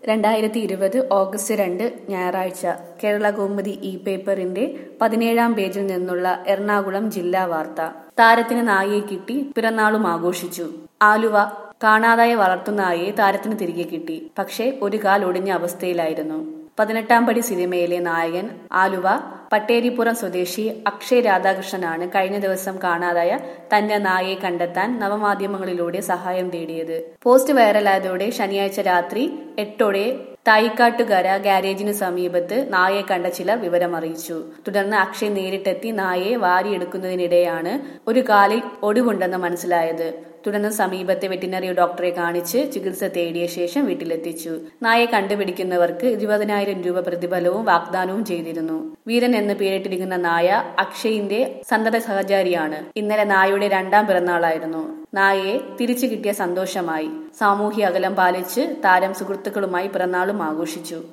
രണ്ടായിരത്തി ഇരുപത് ഓഗസ്റ്റ് രണ്ട് ഞായറാഴ്ച കേരള കൗമുദി ഇ പേപ്പറിന്റെ പതിനേഴാം പേജിൽ നിന്നുള്ള എറണാകുളം ജില്ലാ വാർത്ത താരത്തിന് നായയെ കിട്ടി പിറന്നാളും ആഘോഷിച്ചു ആലുവ കാണാതായ വളർത്തുനായയെ താരത്തിന് തിരികെ കിട്ടി പക്ഷേ ഒരു കാൽ ഒടിഞ്ഞ അവസ്ഥയിലായിരുന്നു പതിനെട്ടാം പടി സിനിമയിലെ നായകൻ ആലുവ പട്ടേരിപ്പുറം സ്വദേശി അക്ഷയ് രാധാകൃഷ്ണനാണ് കഴിഞ്ഞ ദിവസം കാണാതായ തന്റെ നായയെ കണ്ടെത്താൻ നവമാധ്യമങ്ങളിലൂടെ സഹായം തേടിയത് പോസ്റ്റ് വൈറലായതോടെ ശനിയാഴ്ച രാത്രി എട്ടോടെ തായിക്കാട്ടുകര ഗാരേജിന് സമീപത്ത് നായയെ കണ്ട ചിലർ വിവരമറിയിച്ചു തുടർന്ന് അക്ഷയ് നേരിട്ടെത്തി നായയെ വാരിയെടുക്കുന്നതിനിടെയാണ് ഒരു കാലിൽ ഒടിവുണ്ടെന്ന് മനസ്സിലായത് തുടർന്ന് സമീപത്തെ വെറ്റിനറി ഡോക്ടറെ കാണിച്ച് ചികിത്സ തേടിയ ശേഷം വീട്ടിലെത്തിച്ചു നായയെ കണ്ടുപിടിക്കുന്നവർക്ക് ഇരുപതിനായിരം രൂപ പ്രതിഫലവും വാഗ്ദാനവും ചെയ്തിരുന്നു വീരൻ എന്ന് പേരിട്ടിരിക്കുന്ന നായ അക്ഷയിന്റെ സന്തത സഹചാരിയാണ് ഇന്നലെ നായയുടെ രണ്ടാം പിറന്നാളായിരുന്നു നായയെ തിരിച്ചു കിട്ടിയ സന്തോഷമായി സാമൂഹ്യ അകലം പാലിച്ച് താരം സുഹൃത്തുക്കളുമായി പിറന്നാളും ആഘോഷിച്ചു